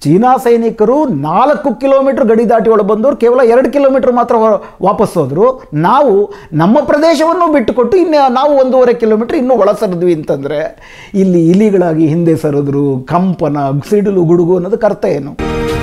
China ಸೈನಿಕರು ನಾಲ್ಕು kilometre ಗಡಿ ದಾಟಿ ಒಳಗೆ ಬಂದವರು ಕೇವಲ ಎರಡು ಕಿಲೋಮೀಟರ್ ಮಾತ್ರ ಹೊ- ವಾಪಸ್ ಹೋದರು ನಾವು ನಮ್ಮ ಪ್ರದೇಶವನ್ನು ಬಿಟ್ಟುಕೊಟ್ಟು ಇನ್ನು ನಾವು ಒಂದೂವರೆ ಕಿಲೋಮೀಟರ್ ಇನ್ನೂ ಒಳ ಸರಿದ್ವಿ ಅಂತಂದರೆ ಇಲ್ಲಿ ಇಲಿಗಳಾಗಿ ಹಿಂದೆ ಸರಿದ್ರು ಕಂಪನ ಸಿಡಿಲು ಗುಡುಗು ಅನ್ನೋದಕ್ಕೆ ಅರ್ಥ ಏನು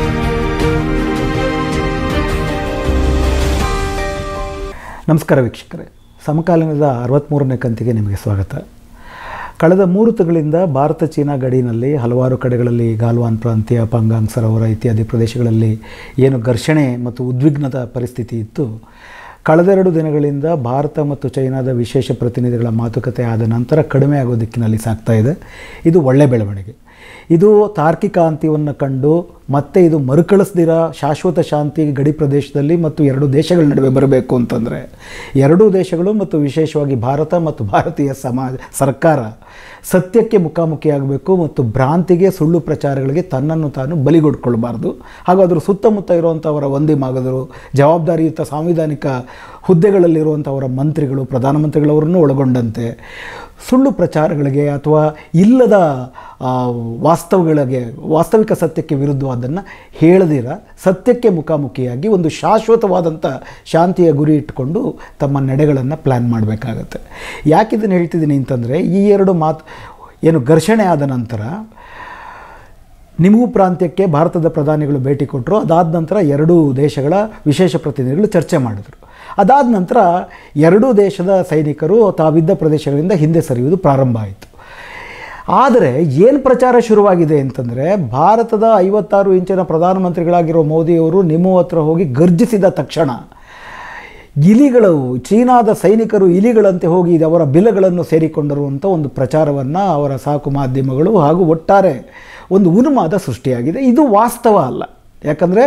ನಮಸ್ಕಾರ ವೀಕ್ಷಕರೇ ಸಮಕಾಲೀನದ ಅರವತ್ತ್ಮೂರನೇ ಕಂತಿಗೆ ನಿಮಗೆ ಸ್ವಾಗತ ಕಳೆದ ಮೂರು ತಿಂಗಳಿಂದ ಭಾರತ ಚೀನಾ ಗಡಿನಲ್ಲಿ ಹಲವಾರು ಕಡೆಗಳಲ್ಲಿ ಗಾಲ್ವಾನ್ ಪ್ರಾಂತ್ಯ ಪಂಗಾಂಗ್ ಸರೋವರ ಇತ್ಯಾದಿ ಪ್ರದೇಶಗಳಲ್ಲಿ ಏನು ಘರ್ಷಣೆ ಮತ್ತು ಉದ್ವಿಗ್ನದ ಪರಿಸ್ಥಿತಿ ಇತ್ತು ಕಳೆದೆರಡು ದಿನಗಳಿಂದ ಭಾರತ ಮತ್ತು ಚೈನಾದ ವಿಶೇಷ ಪ್ರತಿನಿಧಿಗಳ ಮಾತುಕತೆ ಆದ ನಂತರ ಕಡಿಮೆ ಆಗೋ ದಿಕ್ಕಿನಲ್ಲಿ ಸಾಗ್ತಾ ಇದೆ ಇದು ಒಳ್ಳೆ ಬೆಳವಣಿಗೆ ಇದು ತಾರ್ಕಿಕ ಅಂತ್ಯವನ್ನು ಕಂಡು ಮತ್ತೆ ಇದು ಮರುಕಳಿಸ್ದಿರ ಶಾಶ್ವತ ಶಾಂತಿ ಗಡಿ ಪ್ರದೇಶದಲ್ಲಿ ಮತ್ತು ಎರಡು ದೇಶಗಳ ನಡುವೆ ಬರಬೇಕು ಅಂತಂದರೆ ಎರಡೂ ದೇಶಗಳು ಮತ್ತು ವಿಶೇಷವಾಗಿ ಭಾರತ ಮತ್ತು ಭಾರತೀಯ ಸಮಾಜ ಸರ್ಕಾರ ಸತ್ಯಕ್ಕೆ ಮುಖಾಮುಖಿಯಾಗಬೇಕು ಮತ್ತು ಭ್ರಾಂತಿಗೆ ಸುಳ್ಳು ಪ್ರಚಾರಗಳಿಗೆ ತನ್ನನ್ನು ತಾನು ಬಲಿಗೊಡ್ಕೊಳ್ಬಾರ್ದು ಹಾಗೂ ಅದರ ಸುತ್ತಮುತ್ತ ಇರುವಂಥವರ ಒಂದಿ ಮಾಗದರು ಜವಾಬ್ದಾರಿಯುತ ಸಾಂವಿಧಾನಿಕ ಹುದ್ದೆಗಳಲ್ಲಿರುವಂಥವರ ಮಂತ್ರಿಗಳು ಪ್ರಧಾನಮಂತ್ರಿಗಳವರನ್ನು ಒಳಗೊಂಡಂತೆ ಸುಳ್ಳು ಪ್ರಚಾರಗಳಿಗೆ ಅಥವಾ ಇಲ್ಲದ ಆ, ವಾಸ್ತವಗಳಿಗೆ ವಾಸ್ತವಿಕ ಸತ್ಯಕ್ಕೆ ವಿರುದ್ಧವಾದನ್ನು ಹೇಳದಿರ ಸತ್ಯಕ್ಕೆ ಮುಖಾಮುಖಿಯಾಗಿ ಒಂದು ಶಾಶ್ವತವಾದಂಥ ಶಾಂತಿಯ ಗುರಿ ಇಟ್ಟುಕೊಂಡು ತಮ್ಮ ನಡೆಗಳನ್ನು ಪ್ಲ್ಯಾನ್ ಮಾಡಬೇಕಾಗತ್ತೆ ಯಾಕೆ ಇದನ್ನು ಹೇಳ್ತಿದ್ದೀನಿ ಅಂತಂದರೆ ಈ ಎರಡು ಮಾತು ಏನು ಘರ್ಷಣೆ ಆದ ನಂತರ ನಿಮಗೂ ಪ್ರಾಂತ್ಯಕ್ಕೆ ಭಾರತದ ಪ್ರಧಾನಿಗಳು ಭೇಟಿ ಕೊಟ್ಟರು ಅದಾದ ನಂತರ ಎರಡೂ ದೇಶಗಳ ವಿಶೇಷ ಪ್ರತಿನಿಧಿಗಳು ಚರ್ಚೆ ಮಾಡಿದರು ಅದಾದ ನಂತರ ಎರಡೂ ದೇಶದ ಸೈನಿಕರು ತಾವಿದ್ದ ಪ್ರದೇಶಗಳಿಂದ ಹಿಂದೆ ಸರಿಯುವುದು ಪ್ರಾರಂಭ ಆಯಿತು ಆದರೆ ಏನು ಪ್ರಚಾರ ಶುರುವಾಗಿದೆ ಅಂತಂದರೆ ಭಾರತದ ಐವತ್ತಾರು ಇಂಚಿನ ಪ್ರಧಾನಮಂತ್ರಿಗಳಾಗಿರೋ ಮೋದಿಯವರು ನಿಮ್ಮ ಹತ್ರ ಹೋಗಿ ಗರ್ಜಿಸಿದ ತಕ್ಷಣ ಇಲಿಗಳು ಚೀನಾದ ಸೈನಿಕರು ಇಲಿಗಳಂತೆ ಹೋಗಿ ಅವರ ಬಿಲಗಳನ್ನು ಸೇರಿಕೊಂಡರು ಅಂತ ಒಂದು ಪ್ರಚಾರವನ್ನು ಅವರ ಸಾಕು ಮಾಧ್ಯಮಗಳು ಹಾಗೂ ಒಟ್ಟಾರೆ ಒಂದು ಉನ್ಮಾದ ಸೃಷ್ಟಿಯಾಗಿದೆ ಇದು ವಾಸ್ತವ ಅಲ್ಲ ಯಾಕಂದರೆ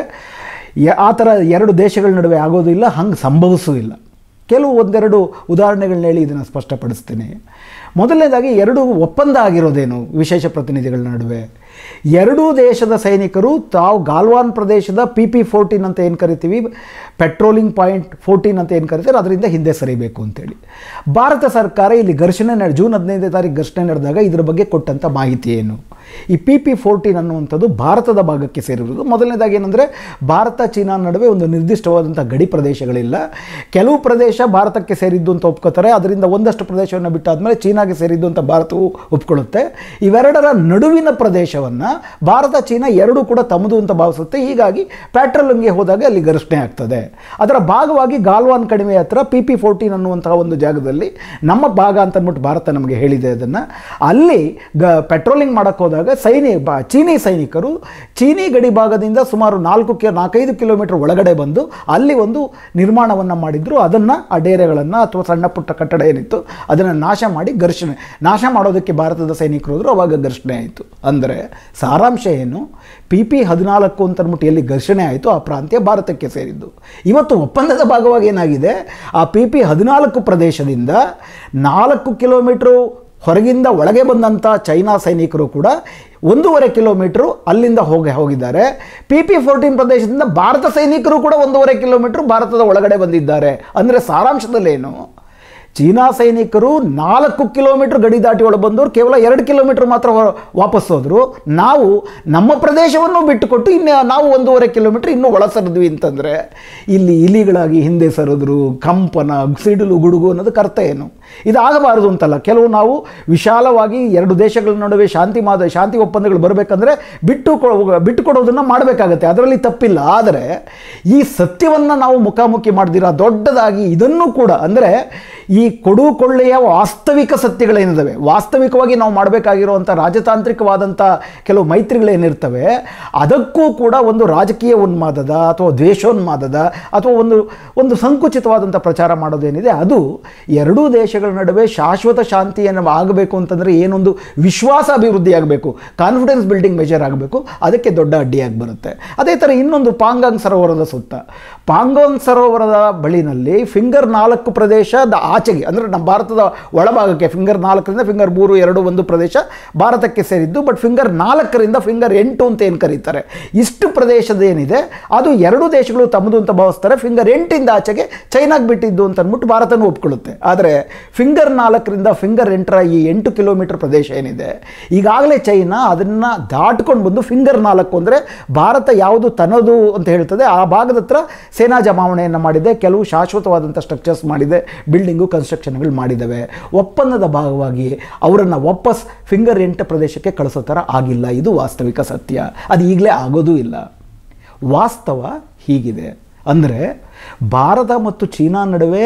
ಯ- ಆ ಥರ ಎರಡು ದೇಶಗಳ ನಡುವೆ ಆಗೋದಿಲ್ಲ ಹಂಗೆ ಸಂಭವಿಸೂ ಇಲ್ಲ ಕೆಲವು ಒಂದೆರಡು ಉದಾಹರಣೆಗಳನ್ನ ಹೇಳಿ ಇದನ್ನು ಸ್ಪಷ್ಟಪಡಿಸ್ತೀನಿ ಮೊದಲನೇದಾಗಿ ಎರಡು ಒಪ್ಪಂದ ಆಗಿರೋದೇನು ವಿಶೇಷ ಪ್ರತಿನಿಧಿಗಳ ನಡುವೆ ಎರಡೂ ದೇಶದ ಸೈನಿಕರು ತಾವು ಗಾಲ್ವಾನ್ ಪ್ರದೇಶದ ಪಿ ಪಿ ಫೋರ್ಟೀನ್ ಅಂತ ಏನು ಕರಿತೀವಿ ಪೆಟ್ರೋಲಿಂಗ್ ಪಾಯಿಂಟ್ ಫೋರ್ಟೀನ್ ಅಂತ ಏನು ಕರಿತಾರೆ ಅದರಿಂದ ಹಿಂದೆ ಸರಿಬೇಕು ಅಂತೇಳಿ ಭಾರತ ಸರ್ಕಾರ ಇಲ್ಲಿ ಘರ್ಷಣೆ ನಡೆ ಜೂನ್ ಹದಿನೈದನೇ ತಾರೀಕು ಘರ್ಷಣೆ ನಡೆದಾಗ ಇದ್ರ ಬಗ್ಗೆ ಕೊಟ್ಟಂಥ ಮಾಹಿತಿ ಏನು ಈ ಪಿ ಪಿ ಫೋರ್ಟೀನ್ ಅನ್ನುವಂಥದ್ದು ಭಾರತದ ಭಾಗಕ್ಕೆ ಸೇರಿರುವುದು ಮೊದಲನೇದಾಗಿ ಏನಂದರೆ ಭಾರತ ಚೀನಾ ನಡುವೆ ಒಂದು ನಿರ್ದಿಷ್ಟವಾದಂಥ ಗಡಿ ಪ್ರದೇಶಗಳಿಲ್ಲ ಕೆಲವು ಪ್ರದೇಶ ಭಾರತಕ್ಕೆ ಸೇರಿದ್ದು ಅಂತ ಒಪ್ಕೋತಾರೆ ಅದರಿಂದ ಒಂದಷ್ಟು ಪ್ರದೇಶವನ್ನು ಬಿಟ್ಟಾದ್ಮೇಲೆ ಚೀನಾಗೆ ಸೇರಿದ್ದು ಅಂತ ಭಾರತವು ಒಪ್ಕೊಳ್ಳುತ್ತೆ ಇವೆರಡರ ನಡುವಿನ ಪ್ರದೇಶವನ್ನು ಭಾರತ ಚೀನಾ ಎರಡೂ ಕೂಡ ತಮ್ಮದು ಅಂತ ಭಾವಿಸುತ್ತೆ ಹೀಗಾಗಿ ಪ್ಯಾಟ್ರೋಲಿಂಗ್ಗೆ ಹೋದಾಗ ಅಲ್ಲಿ ಘರ್ಷಣೆ ಆಗ್ತದೆ ಅದರ ಭಾಗವಾಗಿ ಗಾಲ್ವಾನ್ ಕಣಿವೆ ಹತ್ರ ಪಿ ಪಿ ಫೋರ್ಟೀನ್ ಅನ್ನುವಂತಹ ಒಂದು ಜಾಗದಲ್ಲಿ ನಮ್ಮ ಭಾಗ ಅಂತ ಅಂದ್ಬಿಟ್ಟು ಭಾರತ ನಮಗೆ ಹೇಳಿದೆ ಅದನ್ನು ಅಲ್ಲಿ ಗ ಪೆಟ್ರೋಲಿಂಗ್ ಮಾಡೋಕ್ಕೆ ಹೋದಾಗ ಸೈನಿ ಬ ಚೀನಿ ಸೈನಿಕರು ಚೀನಿ ಗಡಿ ಭಾಗದಿಂದ ಸುಮಾರು ನಾಲ್ಕು ಕಿ ನಾಲ್ಕೈದು ಕಿಲೋಮೀಟರ್ ಒಳಗಡೆ ಬಂದು ಅಲ್ಲಿ ಒಂದು ನಿರ್ಮಾಣವನ್ನು ಮಾಡಿದ್ರು ಅದನ್ನು ಆ ಡೇರೆಗಳನ್ನು ಅಥವಾ ಸಣ್ಣ ಪುಟ್ಟ ಕಟ್ಟಡ ಏನಿತ್ತು ಅದನ್ನು ನಾಶ ಮಾಡಿ ಘರ್ಷಣೆ ನಾಶ ಮಾಡೋದಕ್ಕೆ ಭಾರತದ ಸೈನಿಕರು ಹೋದರು ಅವಾಗ ಘರ್ಷಣೆ ಆಯಿತು ಅಂದರೆ ಸಾರಾಂಶ ಏನು ಪಿ ಪಿ ಹದಿನಾಲ್ಕು ಅಂತ ಅಂದ್ಬಿಟ್ಟು ಎಲ್ಲಿ ಘರ್ಷಣೆ ಆಯಿತು ಆ ಪ್ರಾಂತ್ಯ ಭಾರತಕ್ಕೆ ಸೇರಿದ್ದು ಇವತ್ತು ಒಪ್ಪಂದದ ಭಾಗವಾಗಿ ಏನಾಗಿದೆ ಆ ಪಿ ಪಿ ಹದಿನಾಲ್ಕು ಪ್ರದೇಶದಿಂದ ನಾಲ್ಕು ಕಿಲೋಮೀಟ್ರು ಹೊರಗಿಂದ ಒಳಗೆ ಬಂದಂಥ ಚೈನಾ ಸೈನಿಕರು ಕೂಡ ಒಂದೂವರೆ ಕಿಲೋಮೀಟ್ರು ಅಲ್ಲಿಂದ ಹೋಗಿ ಹೋಗಿದ್ದಾರೆ ಪಿ ಪಿ ಫೋರ್ಟೀನ್ ಪ್ರದೇಶದಿಂದ ಭಾರತ ಸೈನಿಕರು ಕೂಡ ಒಂದೂವರೆ ಕಿಲೋಮೀಟ್ರ್ ಭಾರತದ ಒಳಗಡೆ ಬಂದಿದ್ದಾರೆ ಅಂದರೆ ಸಾರಾಂಶದಲ್ಲೇನು ಚೀನಾ ಸೈನಿಕರು ನಾಲ್ಕು ಕಿಲೋಮೀಟರ್ ಗಡಿ ದಾಟಿ ಒಳಗೆ ಬಂದವರು ಕೇವಲ ಎರಡು ಕಿಲೋಮೀಟರ್ ಮಾತ್ರ ಹೊ- ವಾಪಸ್ ಹೋದರು ನಾವು ನಮ್ಮ ಪ್ರದೇಶವನ್ನು ಬಿಟ್ಟುಕೊಟ್ಟು ಇನ್ನು ನಾವು ಒಂದೂವರೆ ಕಿಲೋಮೀಟರ್ ಇನ್ನೂ ಒಳ ಸರಿದ್ವಿ ಅಂತಂದರೆ ಇಲ್ಲಿ ಇಲಿಗಳಾಗಿ ಹಿಂದೆ ಸರಿದ್ರು ಕಂಪನ ಸಿಡಿಲು ಗುಡುಗು ಅನ್ನೋದಕ್ಕೆ ಅರ್ಥ ಏನು ಇದಾಗಬಾರದು ಅಂತಲ್ಲ ಕೆಲವು ನಾವು ವಿಶಾಲವಾಗಿ ಎರಡು ದೇಶಗಳ ನಡುವೆ ಶಾಂತಿ ಮಾದ ಶಾಂತಿ ಒಪ್ಪಂದಗಳು ಬರಬೇಕಂದ್ರೆ ಬಿಟ್ಟು ಕೊ- ಬಿಟ್ಟು ಕೊಡೋದನ್ನು ಮಾಡಬೇಕಾಗತ್ತೆ ಅದರಲ್ಲಿ ತಪ್ಪಿಲ್ಲ ಆದರೆ ಈ ಸತ್ಯವನ್ನು ನಾವು ಮುಖಾಮುಖಿ ಮಾಡ್ದಿರ ದೊಡ್ಡದಾಗಿ ಇದನ್ನು ಕೂಡ ಅಂದರೆ ಈ ಕೊಡು ಕೊಳ್ಳೆಯ ವಾಸ್ತವಿಕ ಸತ್ಯಗಳೇನಿದ್ದಾವೆ ವಾಸ್ತವಿಕವಾಗಿ ನಾವು ಮಾಡಬೇಕಾಗಿರುವಂಥ ರಾಜತಾಂತ್ರಿಕವಾದಂಥ ಕೆಲವು ಮೈತ್ರಿಗಳೇನಿರ್ತವೆ ಅದಕ್ಕೂ ಕೂಡ ಒಂದು ರಾಜಕೀಯ ಉನ್ಮಾದದ ಅಥವಾ ದ್ವೇಷೋನ್ಮಾದದ ಅಥವಾ ಒಂದು ಒಂದು ಸಂಕುಚಿತವಾದಂಥ ಪ್ರಚಾರ ಮಾಡೋದೇನಿದೆ ಅದು ಎರಡೂ ದೇಶಗಳ ನಡುವೆ ಶಾಶ್ವತ ಶಾಂತಿಯನ್ನು ಆಗಬೇಕು ಅಂತಂದರೆ ಏನೊಂದು ವಿಶ್ವಾಸ ಅಭಿವೃದ್ಧಿ ಆಗಬೇಕು ಕಾನ್ಫಿಡೆನ್ಸ್ ಬಿಲ್ಡಿಂಗ್ ಮೆಜರ್ ಆಗಬೇಕು ಅದಕ್ಕೆ ದೊಡ್ಡ ಅಡ್ಡಿಯಾಗಿ ಬರುತ್ತೆ ಅದೇ ಥರ ಇನ್ನೊಂದು ಪಾಂಗಾಂಗ್ ಸರೋವರದ ಸುತ್ತ ಪಾಂಗಾಂಗ್ ಸರೋವರದ ಬಳಿನಲ್ಲಿ ಫಿಂಗರ್ ನಾಲ್ಕು ಪ್ರದೇಶದ ಆಚೆಗೆ ಅಂದರೆ ನಮ್ಮ ಭಾರತದ ಒಳಭಾಗಕ್ಕೆ ಫಿಂಗರ್ ನಾಲ್ಕರಿಂದ ಫಿಂಗರ್ ಮೂರು ಎರಡು ಒಂದು ಪ್ರದೇಶ ಭಾರತಕ್ಕೆ ಸೇರಿದ್ದು ಬಟ್ ಫಿಂಗರ್ ನಾಲ್ಕರಿಂದ ಫಿಂಗರ್ ಎಂಟು ಅಂತ ಏನು ಕರೀತಾರೆ ಇಷ್ಟು ಪ್ರದೇಶದ ಏನಿದೆ ಅದು ಎರಡು ದೇಶಗಳು ತಮ್ಮದು ಅಂತ ಭಾವಿಸ್ತಾರೆ ಫಿಂಗರ್ ಎಂಟಿಂದ ಆಚೆಗೆ ಚೈನಾಗೆ ಬಿಟ್ಟಿದ್ದು ಅಂತ ಅಂದ್ಬಿಟ್ಟು ಭಾರತನೂ ಒಪ್ಕೊಳ್ಳುತ್ತೆ ಆದರೆ ಫಿಂಗರ್ ನಾಲ್ಕರಿಂದ ಫಿಂಗರ್ ಎಂಟರ ಈ ಎಂಟು ಕಿಲೋಮೀಟರ್ ಪ್ರದೇಶ ಏನಿದೆ ಈಗಾಗಲೇ ಚೈನಾ ಅದನ್ನು ದಾಟ್ಕೊಂಡು ಬಂದು ಫಿಂಗರ್ ನಾಲ್ಕು ಅಂದರೆ ಭಾರತ ಯಾವುದು ತನ್ನದು ಅಂತ ಹೇಳ್ತದೆ ಆ ಭಾಗದ ಹತ್ರ ಸೇನಾ ಜಮಾವಣೆಯನ್ನು ಮಾಡಿದೆ ಕೆಲವು ಶಾಶ್ವತವಾದಂಥ ಸ್ಟ್ರಕ್ಚರ್ಸ್ ಮಾಡಿದೆ ಬಿಲ್ಡಿಂಗು ಕನ್ಸ್ಟ್ರಕ್ಷನ್ಗಳು ಮಾಡಿದ್ದಾವೆ ಒಪ್ಪಂದದ ಭಾಗವಾಗಿ ಅವರನ್ನು ವಾಪಸ್ ಫಿಂಗರ್ ಎಂಟು ಪ್ರದೇಶಕ್ಕೆ ಕಳಿಸೋ ಥರ ಆಗಿಲ್ಲ ಇದು ವಾಸ್ತವಿಕ ಸತ್ಯ ಅದು ಈಗಲೇ ಆಗೋದೂ ಇಲ್ಲ ವಾಸ್ತವ ಹೀಗಿದೆ ಅಂದರೆ ಭಾರತ ಮತ್ತು ಚೀನಾ ನಡುವೆ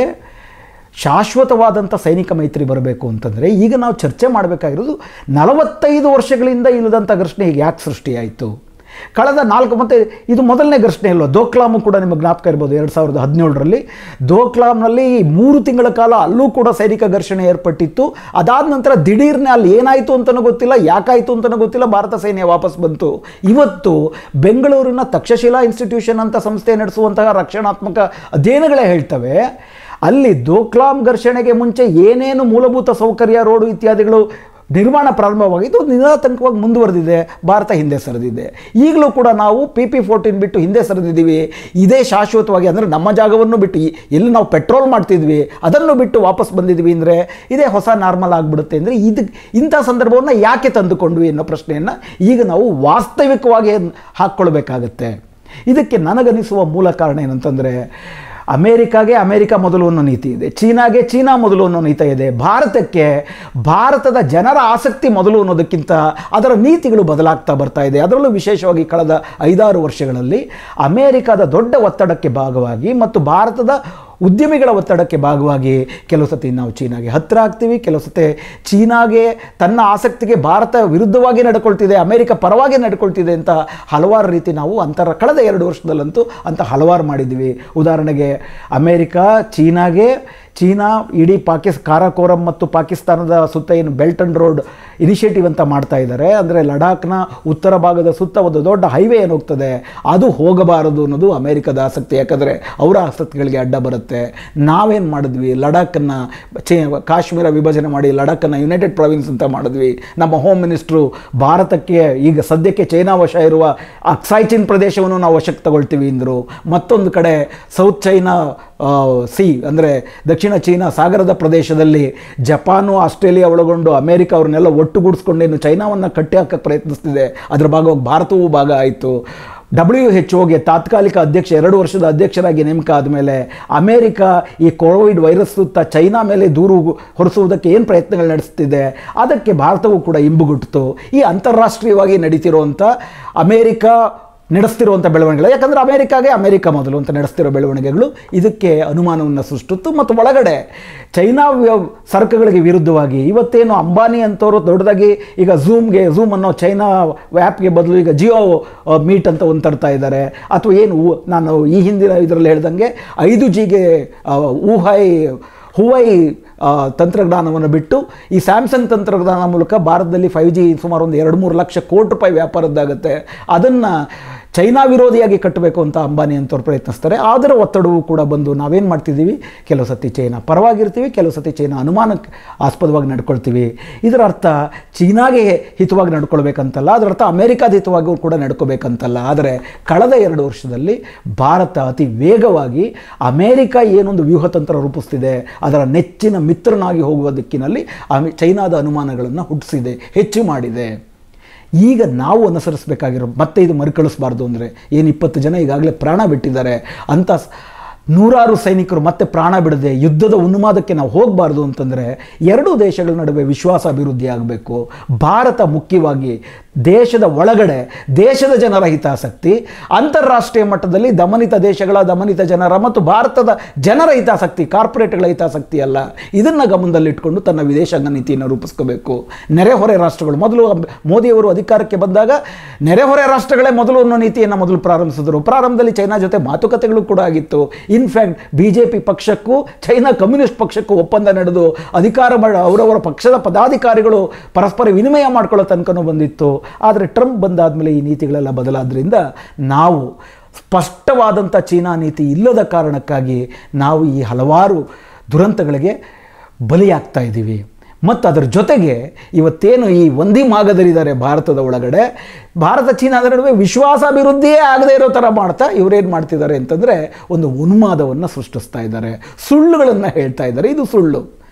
ಶಾಶ್ವತವಾದಂಥ ಸೈನಿಕ ಮೈತ್ರಿ ಬರಬೇಕು ಅಂತಂದರೆ ಈಗ ನಾವು ಚರ್ಚೆ ಮಾಡಬೇಕಾಗಿರೋದು ನಲವತ್ತೈದು ವರ್ಷಗಳಿಂದ ಇಲ್ಲದಂಥ ಘರ್ಷಣೆ ಈಗ ಯಾಕೆ ಸೃಷ್ಟಿಯಾಯಿತು ಕಳೆದ ನಾಲ್ಕು ಮತ್ತು ಇದು ಮೊದಲನೇ ಘರ್ಷಣೆ ಅಲ್ವ ದೋಕ್ಲಾಮು ಕೂಡ ನಿಮಗೆ ಜ್ಞಾಪಕ ಇರ್ಬೋದು ಎರಡು ಸಾವಿರದ ಹದಿನೇಳರಲ್ಲಿ ದೋಕ್ಲಾಮ್ನಲ್ಲಿ ಮೂರು ತಿಂಗಳ ಕಾಲ ಅಲ್ಲೂ ಕೂಡ ಸೈನಿಕ ಘರ್ಷಣೆ ಏರ್ಪಟ್ಟಿತ್ತು ಅದಾದ ನಂತರ ದಿಢೀರ್ನೆ ಅಲ್ಲಿ ಏನಾಯಿತು ಅಂತಲೂ ಗೊತ್ತಿಲ್ಲ ಯಾಕಾಯಿತು ಅಂತಲೂ ಗೊತ್ತಿಲ್ಲ ಭಾರತ ಸೈನ್ಯ ವಾಪಸ್ ಬಂತು ಇವತ್ತು ಬೆಂಗಳೂರಿನ ತಕ್ಷಶಿಲಾ ಇನ್ಸ್ಟಿಟ್ಯೂಷನ್ ಅಂತ ಸಂಸ್ಥೆ ನಡೆಸುವಂತಹ ರಕ್ಷಣಾತ್ಮಕ ಅಧ್ಯಯನಗಳೇ ಹೇಳ್ತವೆ ಅಲ್ಲಿ ದೋಕ್ಲಾಂ ಘರ್ಷಣೆಗೆ ಮುಂಚೆ ಏನೇನು ಮೂಲಭೂತ ಸೌಕರ್ಯ ರೋಡು ಇತ್ಯಾದಿಗಳು ನಿರ್ಮಾಣ ಪ್ರಾರಂಭವಾಗಿದ್ದು ನಿರಾತಂಕವಾಗಿ ಮುಂದುವರೆದಿದೆ ಭಾರತ ಹಿಂದೆ ಸರಿದಿದೆ ಈಗಲೂ ಕೂಡ ನಾವು ಪಿ ಪಿ ಫೋರ್ಟೀನ್ ಬಿಟ್ಟು ಹಿಂದೆ ಸರಿದಿದ್ದೀವಿ ಇದೇ ಶಾಶ್ವತವಾಗಿ ಅಂದರೆ ನಮ್ಮ ಜಾಗವನ್ನು ಬಿಟ್ಟು ಈ- ಎಲ್ಲಿ ನಾವು ಪೆಟ್ರೋಲ್ ಮಾಡ್ತಿದ್ವಿ ಅದನ್ನು ಬಿಟ್ಟು ವಾಪಸ್ ಬಂದಿದ್ವಿ ಅಂದರೆ ಇದೇ ಹೊಸ ನಾರ್ಮಲ್ ಆಗಿಬಿಡುತ್ತೆ ಅಂದರೆ ಇದು ಇಂಥ ಸಂದರ್ಭವನ್ನು ಯಾಕೆ ತಂದುಕೊಂಡ್ವಿ ಅನ್ನೋ ಪ್ರಶ್ನೆಯನ್ನು ಈಗ ನಾವು ವಾಸ್ತವಿಕವಾಗಿ ಹಾಕ್ಕೊಳ್ಬೇಕಾಗತ್ತೆ ಇದಕ್ಕೆ ನನಗನಿಸುವ ಮೂಲ ಕಾರಣ ಏನಂತಂದರೆ ಅಮೇರಿಕಾಗೆ ಅಮೇರಿಕ ಮೊದಲು ಅನ್ನೋ ನೀತಿ ಇದೆ ಚೀನಾಗೆ ಚೀನಾ ಮೊದಲು ಅನ್ನೋ ನೀತಿ ಇದೆ ಭಾರತಕ್ಕೆ ಭಾರತದ ಜನರ ಆಸಕ್ತಿ ಮೊದಲು ಅನ್ನೋದಕ್ಕಿಂತ ಅದರ ನೀತಿಗಳು ಬದಲಾಗ್ತಾ ಬರ್ತಾ ಇದೆ ಅದರಲ್ಲೂ ವಿಶೇಷವಾಗಿ ಕಳೆದ ಐದಾರು ವರ್ಷಗಳಲ್ಲಿ ಅಮೇರಿಕಾದ ದೊಡ್ಡ ಒತ್ತಡಕ್ಕೆ ಭಾಗವಾಗಿ ಮತ್ತು ಭಾರತದ ಉದ್ಯಮಿಗಳ ಒತ್ತಡಕ್ಕೆ ಭಾಗವಾಗಿ ಕೆಲವು ಸತಿ ನಾವು ಚೀನಾಗೆ ಹತ್ತಿರ ಆಗ್ತೀವಿ ಕೆಲವು ಸತಿ ಚೀನಾಗೆ ತನ್ನ ಆಸಕ್ತಿಗೆ ಭಾರತ ವಿರುದ್ಧವಾಗಿ ನಡ್ಕೊಳ್ತಿದೆ ಅಮೇರಿಕ ಪರವಾಗಿ ನಡ್ಕೊಳ್ತಿದೆ ಅಂತ ಹಲವಾರು ರೀತಿ ನಾವು ಅಂತರ ಕಳೆದ ಎರಡು ವರ್ಷದಲ್ಲಂತೂ ಅಂತ ಹಲವಾರು ಮಾಡಿದ್ವಿ ಉದಾಹರಣೆಗೆ ಅಮೇರಿಕ ಚೀನಾಗೆ ಚೀನಾ ಇಡೀ ಪಾಕಿಸ್ ಕಾರಾಕೋರಂ ಮತ್ತು ಪಾಕಿಸ್ತಾನದ ಸುತ್ತ ಏನು ಬೆಲ್ಟ್ ಅಂಡ್ ರೋಡ್ ಇನಿಷಿಯೇಟಿವ್ ಅಂತ ಮಾಡ್ತಾ ಇದ್ದಾರೆ ಅಂದರೆ ಲಡಾಖ್ನ ಉತ್ತರ ಭಾಗದ ಸುತ್ತ ಒಂದು ದೊಡ್ಡ ಹೈವೇ ಏನು ಹೋಗ್ತದೆ ಅದು ಹೋಗಬಾರದು ಅನ್ನೋದು ಅಮೇರಿಕದ ಆಸಕ್ತಿ ಯಾಕಂದರೆ ಅವರ ಆಸಕ್ತಿಗಳಿಗೆ ಅಡ್ಡ ಬರುತ್ತೆ ನಾವೇನು ಮಾಡಿದ್ವಿ ಲಡಾಖನ್ನು ಚೇ ಕಾಶ್ಮೀರ ವಿಭಜನೆ ಮಾಡಿ ಲಡಾಖನ್ನು ಯುನೈಟೆಡ್ ಪ್ರಾವಿನ್ಸ್ ಅಂತ ಮಾಡಿದ್ವಿ ನಮ್ಮ ಹೋಮ್ ಮಿನಿಸ್ಟ್ರು ಭಾರತಕ್ಕೆ ಈಗ ಸದ್ಯಕ್ಕೆ ಚೈನಾ ವಶ ಇರುವ ಅಕ್ಸೈಚಿನ್ ಪ್ರದೇಶವನ್ನು ನಾವು ವಶಕ್ಕೆ ತಗೊಳ್ತೀವಿ ಅಂದರು ಮತ್ತೊಂದು ಕಡೆ ಸೌತ್ ಚೈನಾ ಸಿ ಅಂದರೆ ದಕ್ಷಿಣ ಚೀನಾ ಸಾಗರದ ಪ್ರದೇಶದಲ್ಲಿ ಜಪಾನು ಆಸ್ಟ್ರೇಲಿಯಾ ಒಳಗೊಂಡು ಅಮೇರಿಕ ಅವ್ರನ್ನೆಲ್ಲ ಒಟ್ಟುಗೂಡಿಸ್ಕೊಂಡೇನು ಚೈನಾವನ್ನು ಕಟ್ಟಿ ಹಾಕಕ್ಕೆ ಪ್ರಯತ್ನಿಸ್ತಿದೆ ಅದರ ಭಾಗವಾಗಿ ಭಾರತವೂ ಭಾಗ ಆಯಿತು ಡಬ್ಲ್ಯೂ ಎಚ್ ಓಗೆ ತಾತ್ಕಾಲಿಕ ಅಧ್ಯಕ್ಷ ಎರಡು ವರ್ಷದ ಅಧ್ಯಕ್ಷರಾಗಿ ನೇಮಕ ಆದಮೇಲೆ ಅಮೇರಿಕ ಈ ಕೋವಿಡ್ ವೈರಸ್ ಸುತ್ತ ಚೈನಾ ಮೇಲೆ ದೂರು ಹೊರಿಸುವುದಕ್ಕೆ ಏನು ಪ್ರಯತ್ನಗಳು ನಡೆಸ್ತಿದೆ ಅದಕ್ಕೆ ಭಾರತವೂ ಕೂಡ ಇಂಬುಗುಟ್ಟಿತು ಈ ಅಂತಾರಾಷ್ಟ್ರೀಯವಾಗಿ ನಡೀತಿರುವಂಥ ಅಮೇರಿಕ ನಡೆಸ್ತಿರುವಂಥ ಬೆಳವಣಿಗೆಗಳು ಯಾಕಂದರೆ ಅಮೇರಿಕಾಗೆ ಅಮೇರಿಕ ಮೊದಲು ಅಂತ ನಡೆಸ್ತಿರೋ ಬೆಳವಣಿಗೆಗಳು ಇದಕ್ಕೆ ಅನುಮಾನವನ್ನು ಸೃಷ್ಟಿತ್ತು ಮತ್ತು ಒಳಗಡೆ ಚೈನಾ ವ್ಯ- ಸರಕುಗಳಿಗೆ ವಿರುದ್ಧವಾಗಿ ಇವತ್ತೇನು ಅಂಬಾನಿ ಅಂತವರು ದೊಡ್ಡದಾಗಿ ಈಗ ಝೂಮ್ಗೆ ಝೂಮ್ ಅನ್ನೋ ಚೈನಾ ಆ್ಯಪ್ಗೆ ಬದಲು ಈಗ ಜಿಯೋ ಮೀಟ್ ಅಂತ ಒಂದು ತರ್ತಾ ಇದ್ದಾರೆ ಅಥವಾ ಏನು ಊ- ನಾನು ಈ ಹಿಂದಿನ ಇದರಲ್ಲಿ ಹೇಳ್ದಂಗೆ ಐದು ಜಿಗೆ ಊಹೈ ಹುವೈ ಆ, ತಂತ್ರಜ್ಞಾನವನ್ನು ಬಿಟ್ಟು ಈ ಸ್ಯಾಮ್ಸಂಗ್ ತಂತ್ರಜ್ಞಾನ ಮೂಲಕ ಭಾರತದಲ್ಲಿ ಫೈವ್ ಜಿ ಸುಮಾರು ಒಂದು ಎರಡು ಮೂರು ಲಕ್ಷ ಕೋಟಿ ರೂಪಾಯಿ ವ್ಯಾಪಾರದ್ದಾಗುತ್ತೆ ಅದನ್ನು ಚೈನಾ ವಿರೋಧಿಯಾಗಿ ಕಟ್ಟಬೇಕು ಅಂತ ಅಂಬಾನಿ ಅಂತವ್ರು ಪ್ರಯತ್ನಿಸ್ತಾರೆ ಅದರ ಒತ್ತಡವೂ ಕೂಡ ಬಂದು ನಾವೇನು ಮಾಡ್ತಿದ್ದೀವಿ ಕೆಲವು ಸತಿ ಚೈನಾ ಪರವಾಗಿರ್ತೀವಿ ಕೆಲವು ಸತಿ ಚೈನಾ ಅನುಮಾನಕ್ಕೆ ಆಸ್ಪದವಾಗಿ ನಡ್ಕೊಳ್ತೀವಿ ಇದರ ಅರ್ಥ ಚೀನಾಗೆ ಹಿತವಾಗಿ ನಡ್ಕೊಳ್ಬೇಕಂತಲ್ಲ ಅದರ ಅರ್ಥ ಅಮೇರಿಕಾದ ಹಿತವಾಗಿಯೂ ಕೂಡ ನಡ್ಕೋಬೇಕಂತಲ್ಲ ಆದರೆ ಕಳೆದ ಎರಡು ವರ್ಷದಲ್ಲಿ ಭಾರತ ಅತಿ ವೇಗವಾಗಿ ಅಮೇರಿಕ ಏನೊಂದು ವ್ಯೂಹತಂತ್ರ ರೂಪಿಸ್ತಿದೆ ಅದರ ನೆಚ್ಚಿನ ಮಿತ್ರನಾಗಿ ಹೋಗುವ ದಿಕ್ಕಿನಲ್ಲಿ ಅಮೆ ಚೈನಾದ ಅನುಮಾನಗಳನ್ನು ಹುಟ್ಟಿಸಿದೆ ಹೆಚ್ಚು ಮಾಡಿದೆ ಈಗ ನಾವು ಅನುಸರಿಸಬೇಕಾಗಿರೋ ಮತ್ತೆ ಇದು ಮರುಕಳಿಸಬಾರ್ದು ಅಂದರೆ ಏನು ಇಪ್ಪತ್ತು ಜನ ಈಗಾಗಲೇ ಪ್ರಾಣ ಬಿಟ್ಟಿದ್ದಾರೆ ಅಂತ ಸ್- ನೂರಾರು ಸೈನಿಕರು ಮತ್ತೆ ಪ್ರಾಣ ಬಿಡದೆ ಯುದ್ಧದ ಉನ್ಮಾದಕ್ಕೆ ನಾವು ಹೋಗಬಾರ್ದು ಅಂತಂದರೆ ಎರಡೂ ದೇಶಗಳ ನಡುವೆ ವಿಶ್ವಾಸ ಅಭಿವೃದ್ಧಿ ಆಗಬೇಕು ಭಾರತ ಮುಖ್ಯವಾಗಿ ದೇಶದ ಒಳಗಡೆ ದೇಶದ ಜನರ ಹಿತಾಸಕ್ತಿ ಅಂತಾರಾಷ್ಟ್ರೀಯ ಮಟ್ಟದಲ್ಲಿ ದಮನಿತ ದೇಶಗಳ ದಮನಿತ ಜನರ ಮತ್ತು ಭಾರತದ ಜನರ ಹಿತಾಸಕ್ತಿ ಕಾರ್ಪೊರೇಟ್ಗಳ ಹಿತಾಸಕ್ತಿ ಅಲ್ಲ ಇದನ್ನು ಗಮನದಲ್ಲಿಟ್ಕೊಂಡು ತನ್ನ ವಿದೇಶಾಂಗ ನೀತಿಯನ್ನು ರೂಪಿಸ್ಕೋಬೇಕು ನೆರೆಹೊರೆ ರಾಷ್ಟ್ರಗಳು ಮೊದಲು ಅಬ್- ಮೋದಿಯವರು ಅಧಿಕಾರಕ್ಕೆ ಬಂದಾಗ ನೆರೆಹೊರೆ ರಾಷ್ಟ್ರಗಳೇ ಮೊದಲು ಅನ್ನೋ ನೀತಿಯನ್ನು ಮೊದಲು ಪ್ರಾರಂಭಿಸಿದರು ಪ್ರಾರಂಭದಲ್ಲಿ ಚೈನಾ ಜೊತೆ ಮಾತುಕತೆಗಳು ಕೂಡ ಆಗಿತ್ತು ಇನ್ಫ್ಯಾಕ್ಟ್ ಬಿ ಜೆ ಪಿ ಪಕ್ಷಕ್ಕೂ ಚೈನಾ ಕಮ್ಯುನಿಸ್ಟ್ ಪಕ್ಷಕ್ಕೂ ಒಪ್ಪಂದ ನಡೆದು ಅಧಿಕಾರ ಮಾಡ ಅವರವರ ಪಕ್ಷದ ಪದಾಧಿಕಾರಿಗಳು ಪರಸ್ಪರ ವಿನಿಮಯ ಮಾಡ್ಕೊಳ್ಳೋ ತನಕನೂ ಬಂದಿತ್ತು ಆದರೆ ಟ್ರಂಪ್ ಬಂದಾದಮೇಲೆ ಈ ನೀತಿಗಳೆಲ್ಲ ಬದಲಾದ್ರಿಂದ ನಾವು ಸ್ಪಷ್ಟವಾದಂಥ ಚೀನಾ ನೀತಿ ಇಲ್ಲದ ಕಾರಣಕ್ಕಾಗಿ ನಾವು ಈ ಹಲವಾರು ದುರಂತಗಳಿಗೆ ಬಲಿಯಾಗ್ತಾ ಇದ್ದೀವಿ ಮತ್ತು ಅದರ ಜೊತೆಗೆ ಇವತ್ತೇನು ಈ ಒಂದಿ ಮಾಗದಲ್ಲಿದ್ದಾರೆ ಭಾರತದ ಒಳಗಡೆ ಭಾರತ ಚೀನಾದ ನಡುವೆ ವಿಶ್ವಾಸಾಭಿವೃದ್ಧಿಯೇ ಆಗದೇ ಇರೋ ಥರ ಮಾಡ್ತಾ ಇವರೇನು ಮಾಡ್ತಿದ್ದಾರೆ ಅಂತಂದರೆ ಒಂದು ಉನ್ಮಾದವನ್ನು ಸೃಷ್ಟಿಸ್ತಾ ಇದ್ದಾರೆ ಸುಳ್ಳುಗಳನ್ನು ಹೇಳ್ತಾ ಇದ್ದಾರೆ ಇದು ಸುಳ್ಳು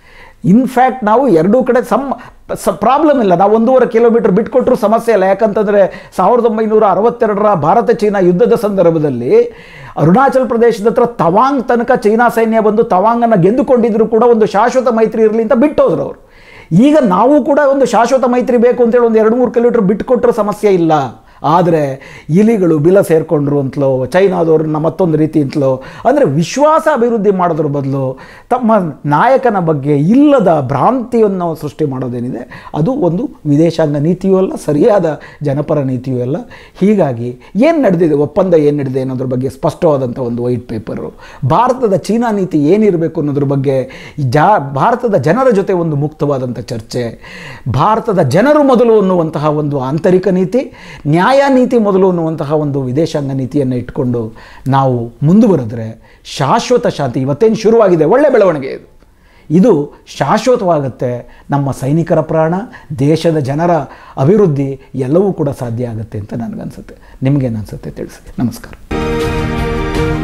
ಇನ್ಫ್ಯಾಕ್ಟ್ ನಾವು ಎರಡೂ ಕಡೆ ಸಮ್ ಸ ಪ್ರಾಬ್ಲಮ್ ಇಲ್ಲ ನಾವು ಒಂದೂವರೆ ಕಿಲೋಮೀಟರ್ ಬಿಟ್ಕೊಟ್ರೂ ಸಮಸ್ಯೆ ಇಲ್ಲ ಯಾಕಂತಂದರೆ ಸಾವಿರದ ಒಂಬೈನೂರ ಅರವತ್ತೆರಡರ ಭಾರತ ಚೀನಾ ಯುದ್ಧದ ಸಂದರ್ಭದಲ್ಲಿ ಅರುಣಾಚಲ್ ಪ್ರದೇಶದ ಹತ್ರ ತವಾಂಗ್ ತನಕ ಚೈನಾ ಸೈನ್ಯ ಬಂದು ತವಾಂಗನ್ನು ಗೆದ್ದುಕೊಂಡಿದ್ರು ಕೂಡ ಒಂದು ಶಾಶ್ವತ ಮೈತ್ರಿ ಇರಲಿ ಅಂತ ಬಿಟ್ಟೋದ್ರು ಅವರು ಈಗ ನಾವು ಕೂಡ ಒಂದು ಶಾಶ್ವತ ಮೈತ್ರಿ ಬೇಕು ಅಂತೇಳಿ ಒಂದು ಎರಡು ಮೂರು ಕಿಲೋಮೀಟರ್ ಬಿಟ್ಕೊಟ್ರೆ ಸಮಸ್ಯೆ ಇಲ್ಲ ಆದರೆ ಇಲಿಗಳು ಬಿಲ ಸೇರಿಕೊಂಡ್ರು ಅಂತಲೋ ಚೈನಾದವ್ರನ್ನ ಮತ್ತೊಂದು ರೀತಿ ಅಂತಲೋ ಅಂದರೆ ವಿಶ್ವಾಸ ಅಭಿವೃದ್ಧಿ ಮಾಡೋದ್ರ ಬದಲು ತಮ್ಮ ನಾಯಕನ ಬಗ್ಗೆ ಇಲ್ಲದ ಭ್ರಾಂತಿಯನ್ನು ಸೃಷ್ಟಿ ಮಾಡೋದೇನಿದೆ ಅದು ಒಂದು ವಿದೇಶಾಂಗ ನೀತಿಯೂ ಅಲ್ಲ ಸರಿಯಾದ ಜನಪರ ನೀತಿಯೂ ಅಲ್ಲ ಹೀಗಾಗಿ ಏನು ನಡೆದಿದೆ ಒಪ್ಪಂದ ಏನು ನಡೆದಿದೆ ಅನ್ನೋದ್ರ ಬಗ್ಗೆ ಸ್ಪಷ್ಟವಾದಂಥ ಒಂದು ವೈಟ್ ಪೇಪರು ಭಾರತದ ಚೀನಾ ನೀತಿ ಏನಿರಬೇಕು ಅನ್ನೋದ್ರ ಬಗ್ಗೆ ಜಾ ಭಾರತದ ಜನರ ಜೊತೆ ಒಂದು ಮುಕ್ತವಾದಂಥ ಚರ್ಚೆ ಭಾರತದ ಜನರು ಮೊದಲು ಅನ್ನುವಂತಹ ಒಂದು ಆಂತರಿಕ ನೀತಿ ನ್ಯಾಯ ನೀತಿ ಮೊದಲು ಅನ್ನುವಂತಹ ಒಂದು ವಿದೇಶಾಂಗ ನೀತಿಯನ್ನು ಇಟ್ಕೊಂಡು ನಾವು ಮುಂದುವರೆದ್ರೆ ಶಾಶ್ವತ ಶಾಂತಿ ಇವತ್ತೇನು ಶುರುವಾಗಿದೆ ಒಳ್ಳೆ ಬೆಳವಣಿಗೆ ಇದು ಇದು ಶಾಶ್ವತವಾಗುತ್ತೆ ನಮ್ಮ ಸೈನಿಕರ ಪ್ರಾಣ ದೇಶದ ಜನರ ಅಭಿವೃದ್ಧಿ ಎಲ್ಲವೂ ಕೂಡ ಸಾಧ್ಯ ಆಗುತ್ತೆ ಅಂತ ನನಗನ್ಸುತ್ತೆ ನಿಮಗೇನು ಅನಿಸುತ್ತೆ ತಿಳಿಸಿ ನಮಸ್ಕಾರ